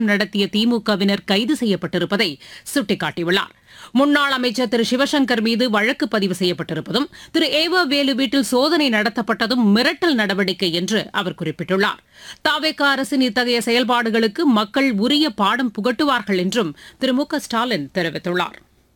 நடத்திய திமுகவினர் கைது செய்யப்பட்டிருப்பதை சுட்டிக்காட்டியுள்ளார் முன்னாள் அமைச்சர் திரு சிவசங்கர் மீது வழக்கு பதிவு செய்யப்பட்டிருப்பதும் திரு ஏவ வேலு வீட்டில் சோதனை நடத்தப்பட்டதும் மிரட்டல் நடவடிக்கை என்று அவர் குறிப்பிட்டுள்ளார் தாவேக அரசின் இத்தகைய செயல்பாடுகளுக்கு மக்கள் உரிய பாடம் புகட்டுவார்கள் என்றும் திரு மு க ஸ்டாலின் தெரிவித்துள்ளார்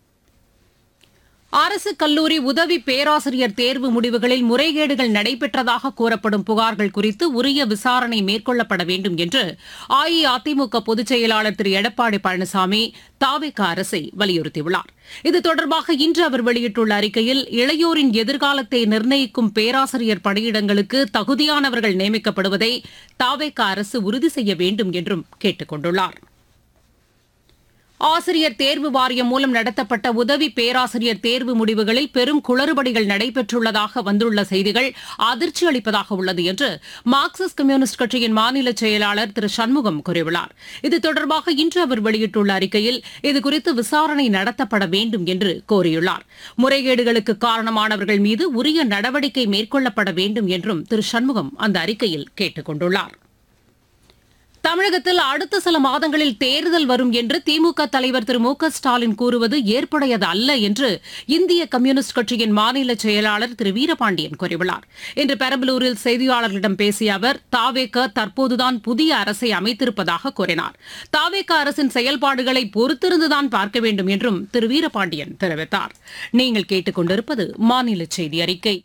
அரசு கல்லூரி உதவி பேராசிரியர் தேர்வு முடிவுகளில் முறைகேடுகள் நடைபெற்றதாக கூறப்படும் புகார்கள் குறித்து உரிய விசாரணை மேற்கொள்ளப்பட வேண்டும் என்று அஇஅதிமுக பொதுச் செயலாளர் திரு எடப்பாடி பழனிசாமி தாவேக அரசை வலியுறுத்தியுள்ளார் இது தொடர்பாக இன்று அவர் வெளியிட்டுள்ள அறிக்கையில் இளையோரின் எதிர்காலத்தை நிர்ணயிக்கும் பேராசிரியர் பணியிடங்களுக்கு தகுதியானவர்கள் நியமிக்கப்படுவதை தாவேக அரசு உறுதி செய்ய வேண்டும் என்றும் கேட்டுக் கொண்டுள்ளார் ஆசிரியர் தேர்வு வாரியம் மூலம் நடத்தப்பட்ட உதவி பேராசிரியர் தேர்வு முடிவுகளில் பெரும் குளறுபடிகள் நடைபெற்றுள்ளதாக வந்துள்ள செய்திகள் அதிர்ச்சி அளிப்பதாக உள்ளது என்று மார்க்சிஸ்ட் கம்யூனிஸ்ட் கட்சியின் மாநில செயலாளர் திரு சண்முகம் கூறியுள்ளார் இது தொடர்பாக இன்று அவர் வெளியிட்டுள்ள அறிக்கையில் இதுகுறித்து விசாரணை நடத்தப்பட வேண்டும் என்று கோரியுள்ளார் முறைகேடுகளுக்கு காரணமானவர்கள் மீது உரிய நடவடிக்கை மேற்கொள்ளப்பட வேண்டும் என்றும் திரு சண்முகம் அந்த அறிக்கையில் கேட்டுக் கொண்டுள்ளார் தமிழகத்தில் அடுத்த சில மாதங்களில் தேர்தல் வரும் என்று திமுக தலைவர் திரு மு க ஸ்டாலின் கூறுவது ஏற்புடையது அல்ல என்று இந்திய கம்யூனிஸ்ட் கட்சியின் மாநில செயலாளர் திரு வீரபாண்டியன் கூறியுள்ளார் இன்று பெரம்பலூரில் செய்தியாளர்களிடம் பேசிய அவர் தாவேக தற்போதுதான் புதிய அரசை அமைத்திருப்பதாக கூறினார் தாவேக அரசின் செயல்பாடுகளை பொறுத்திருந்துதான் பார்க்க வேண்டும் என்றும் திரு வீரபாண்டியன் தெரிவித்தார் நீங்கள் கேட்டுக் கொண்டிருப்பது மாநில செய்தி அறிக்கை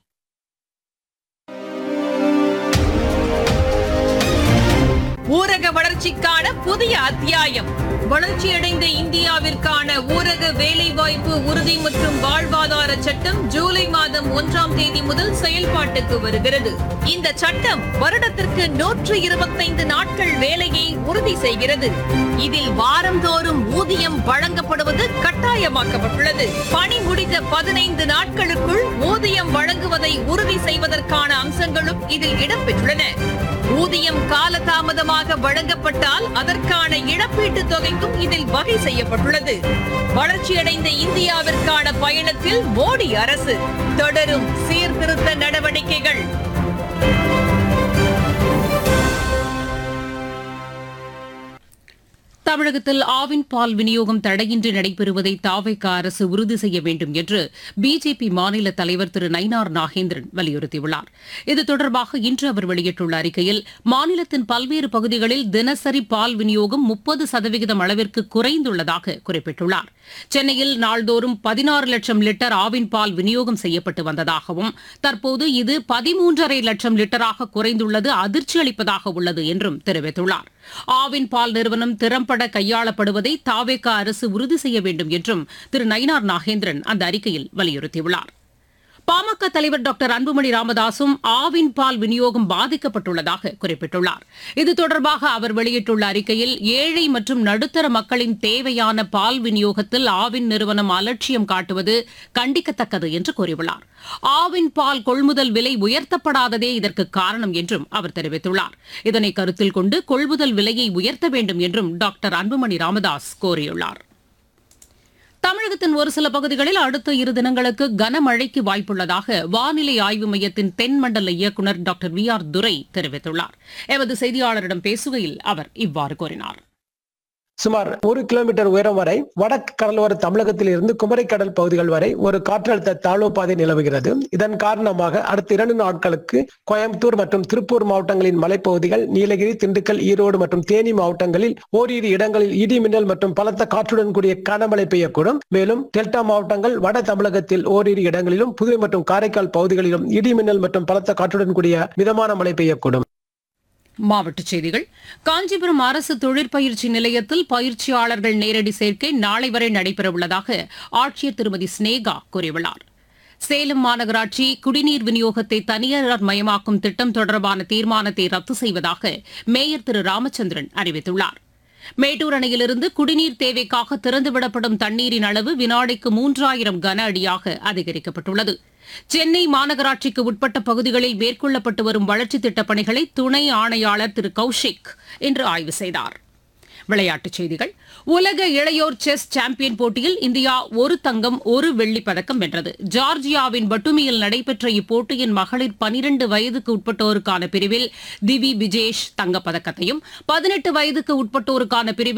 ஊரக வளர்ச்சிக்கான புதிய அத்தியாயம் வளர்ச்சியடைந்த இந்தியாவிற்கான ஊரக வேலைவாய்ப்பு உறுதி மற்றும் வாழ்வாதார சட்டம் ஜூலை மாதம் ஒன்றாம் தேதி முதல் செயல்பாட்டுக்கு வருகிறது இந்த சட்டம் வருடத்திற்கு நூற்று இருபத்தைந்து நாட்கள் வேலையை உறுதி செய்கிறது இதில் வாரந்தோறும் ஊதியம் வழங்கப்படுவது கட்டாயமாக்கப்பட்டுள்ளது பணி முடிந்த பதினைந்து நாட்களுக்குள் ஊதியம் வழங்குவதை உறுதி செய்வதற்கான அம்சங்களும் இதில் இடம்பெற்றுள்ளன ஊதியம் காலதாமதமாக வழங்கப்பட்டால் அதற்கான இழப்பீட்டுத் தொகைக்கும் இதில் வகை செய்யப்பட்டுள்ளது வளர்ச்சியடைந்த இந்தியாவிற்கான பயணத்தில் மோடி அரசு தொடரும் சீர்திருத்த நடவடிக்கைகள் தமிழகத்தில் ஆவின் பால் விநியோகம் தடையின்றி நடைபெறுவதை தாவைக்க அரசு உறுதி செய்ய வேண்டும் என்று பிஜேபி மாநில தலைவர் திரு நயினார் நாகேந்திரன் வலியுறுத்தியுள்ளார் இது தொடர்பாக இன்று அவர் வெளியிட்டுள்ள அறிக்கையில் மாநிலத்தின் பல்வேறு பகுதிகளில் தினசரி பால் விநியோகம் முப்பது சதவிகிதம் அளவிற்கு குறைந்துள்ளதாக குறிப்பிட்டுள்ளார் சென்னையில் நாள்தோறும் பதினாறு லட்சம் லிட்டர் ஆவின் பால் விநியோகம் செய்யப்பட்டு வந்ததாகவும் தற்போது இது பதிமூன்றரை லட்சம் லிட்டராக குறைந்துள்ளது அதிர்ச்சி அளிப்பதாக உள்ளது என்றும் தெரிவித்துள்ளார் ஆவின் பால் நிறுவனம் திறம்பட கையாளப்படுவதை தாவேக அரசு உறுதி செய்ய வேண்டும் என்றும் திரு நயினார் நாகேந்திரன் அந்த அறிக்கையில் வலியுறுத்தியுள்ளார் பாமக தலைவர் டாக்டர் அன்புமணி ராமதாசும் ஆவின் பால் விநியோகம் பாதிக்கப்பட்டுள்ளதாக குறிப்பிட்டுள்ளார் இது தொடர்பாக அவர் வெளியிட்டுள்ள அறிக்கையில் ஏழை மற்றும் நடுத்தர மக்களின் தேவையான பால் விநியோகத்தில் ஆவின் நிறுவனம் அலட்சியம் காட்டுவது கண்டிக்கத்தக்கது என்று கூறியுள்ளார் ஆவின் பால் கொள்முதல் விலை உயர்த்தப்படாததே இதற்கு காரணம் என்றும் அவர் தெரிவித்துள்ளார் இதனை கருத்தில் கொண்டு கொள்முதல் விலையை உயர்த்த வேண்டும் என்றும் டாக்டர் அன்புமணி ராமதாஸ் கோரியுள்ளார் தமிழகத்தின் ஒரு சில பகுதிகளில் அடுத்த இரு தினங்களுக்கு கனமழைக்கு வாய்ப்புள்ளதாக வானிலை ஆய்வு மையத்தின் தென்மண்டல இயக்குநர் டாக்டர் வி ஆர் துரை தெரிவித்துள்ளார் எமது செய்தியாளரிடம் பேசுகையில் அவர் இவ்வாறு கூறினார் சுமார் ஒரு கிலோமீட்டர் உயரம் வரை வடக்கு கடலோர தமிழகத்தில் இருந்து குமரிக்கடல் பகுதிகள் வரை ஒரு காற்றழுத்த தாழ்வு பாதை நிலவுகிறது இதன் காரணமாக அடுத்த இரண்டு நாட்களுக்கு கோயம்புத்தூர் மற்றும் திருப்பூர் மாவட்டங்களின் மலைப்பகுதிகள் நீலகிரி திண்டுக்கல் ஈரோடு மற்றும் தேனி மாவட்டங்களில் ஓரிரு இடங்களில் இடி மின்னல் மற்றும் பலத்த காற்றுடன் கூடிய கனமழை பெய்யக்கூடும் மேலும் டெல்டா மாவட்டங்கள் வட தமிழகத்தில் ஓரிரு இடங்களிலும் புதுவை மற்றும் காரைக்கால் பகுதிகளிலும் இடி மின்னல் மற்றும் பலத்த காற்றுடன் கூடிய மிதமான மழை பெய்யக்கூடும் மாவட்டச் செய்திகள் காஞ்சிபுரம் அரசு தொழிற்பயிற்சி நிலையத்தில் பயிற்சியாளர்கள் நேரடி சேர்க்கை நாளை வரை நடைபெறவுள்ளதாக ஆட்சியர் திருமதி ஸ்னேகா கூறியுள்ளார் சேலம் மாநகராட்சி குடிநீர் விநியோகத்தை தனியார் மயமாக்கும் திட்டம் தொடர்பான தீர்மானத்தை ரத்து செய்வதாக மேயர் திரு ராமச்சந்திரன் அறிவித்துள்ளார் மேட்டூர் அணையிலிருந்து குடிநீர் தேவைக்காக திறந்துவிடப்படும் தண்ணீரின் அளவு வினாடிக்கு மூன்றாயிரம் கன அடியாக அதிகரிக்கப்பட்டுள்ளது சென்னை மாநகராட்சிக்கு உட்பட்ட பகுதிகளில் மேற்கொள்ளப்பட்டு வரும் வளர்ச்சித் திட்டப் பணிகளை துணை ஆணையாளர் திரு கௌஷிக் இன்று ஆய்வு செய்தார் விளையாட்டுச் செய்திகள் உலக இளையோர் செஸ் சாம்பியன் போட்டியில் இந்தியா ஒரு தங்கம் ஒரு வெள்ளிப் பதக்கம் வென்றது ஜார்ஜியாவின் பட்டுமியில் நடைபெற்ற இப்போட்டியின் மகளிர் பனிரண்டு வயதுக்கு உட்பட்டோருக்கான பிரிவில் திவி பிஜேஷ் தங்கப்பதக்கத்தையும் பதினெட்டு வயதுக்கு உட்பட்டோருக்கான பிரிவில்